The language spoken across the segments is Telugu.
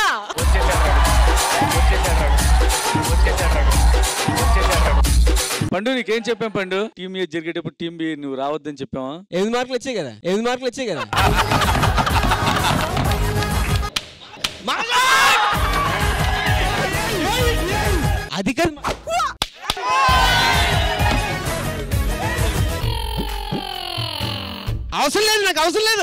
పండు నీకేం చెప్పాం పండు టీమ్ ఏ జరిగేటప్పుడు టీం బి నువ్వు రావద్దని చెప్పావా ఎనిమిది మార్కులు వచ్చాయి కదా ఎనిమిది మార్కులు వచ్చాయి కదా అది కాదు అవసరం లేదు నాకు అవసరం లేదు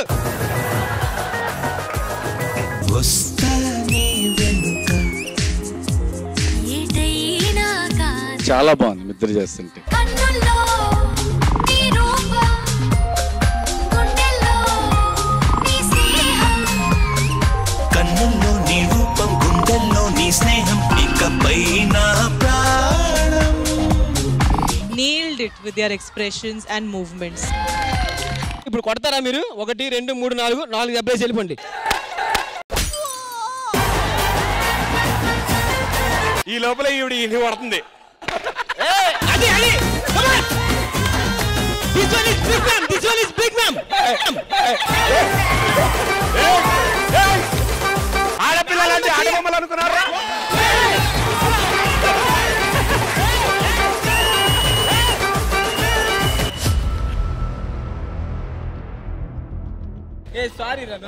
ఏటైనా కాదు చాలా బాగుంది నిద్ర చేస్తుంటే కన్నుల్లో నీ రూపం గుండెల్లో నీ స్నేహం కన్నుల్లో నీ రూపం గుండెల్లో నీ స్నేహం ఇకపై నా ప్రాణం nailed it with their expressions and movements. ఇప్పుడు కొడతారా మీరు ఒకటి రెండు మూడు నాలుగు నాలుగు దెబ్బేసి వెళ్ళిపోండి ఈ లోపల ఈవిడ ఇది కొడుతుంది అది అది come on! This one is big ma'am. This one is big ma'am. ఆడపిల్లలంటే ఆడబొమ్మలు అనుకున్నారా ఏ సారీ రా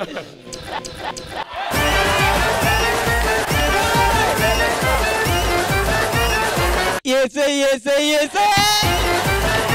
ఏసే ఏసే ఏసే